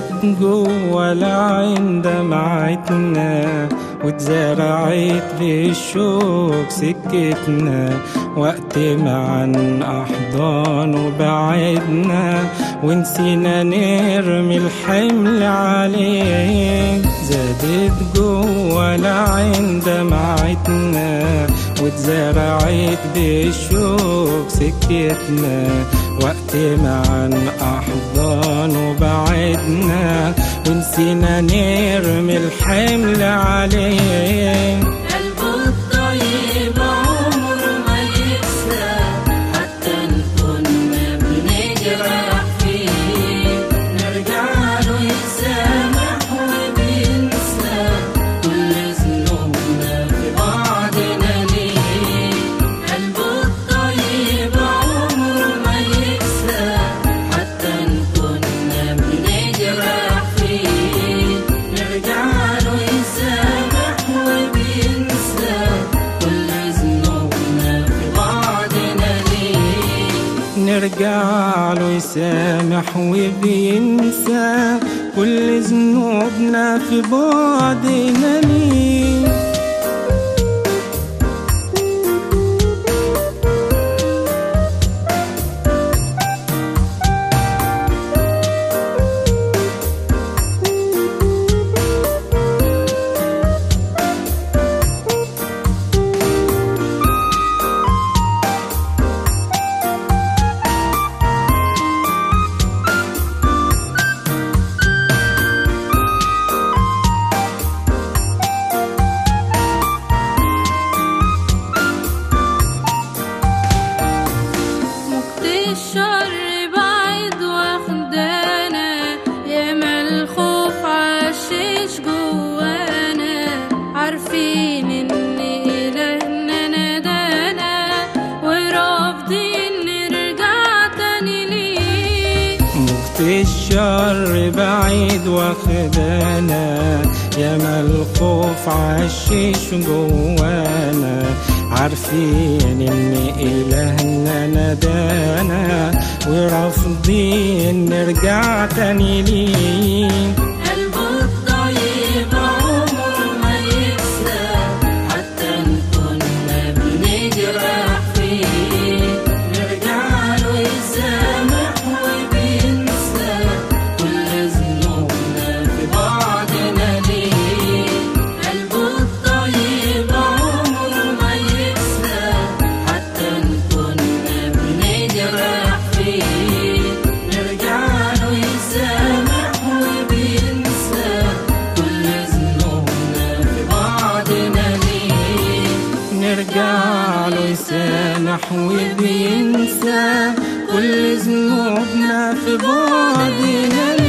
زادت جوه العين دمعتنا واتزرعت بالشوق سكتنا وقت ما عن أحضانه بعدنا ونسينا نرمي الحمل عليه زادت جوه العين دمعتنا واتزرعت بالشوق سكتنا وقت ما عن أحضانه بعدنا ونسينا نرمي الحمل عليه قلبه الطيب عمره ما يقسى حتى نكون ما بنجرح فيه نرجع له يسامح وبينسى كل ذنوبنا في بعضنا ليه قلبه الطيب عمره ما يقسى حتى نكون ما بنجرح فيه نرجع له يسامح وبينسى كل ذنوبنا في بعضنا ليه نرجع له يسامح وبينسى كل ذنوبنا في بعدنا ليه وقت الشر بعيد واخدانا ياما الخوف عشش جوانا عارفين ان الهنا نادانا ورافضين نرجع تاني ليه موت الشر بعيد واخدانا ياما الخوف عشش جوانا عارفين ان الهنا ندانا ورافضين نرجع تاني ليه قلبه الطيب عمره ما يقسى حتى نكون ما بنجرح فيه نرجع له يسامح وبينسى كل ذنوبنا في بعضنا ليه قلبه الطيب عمره ما يقسى حتى نكون ما بنجرح فيه نرجع له يسامح وبينسى كل ذنوبنا في بعضنا ليه نرجع له يسامح وبينسى كل ذنوبنا في بعضنا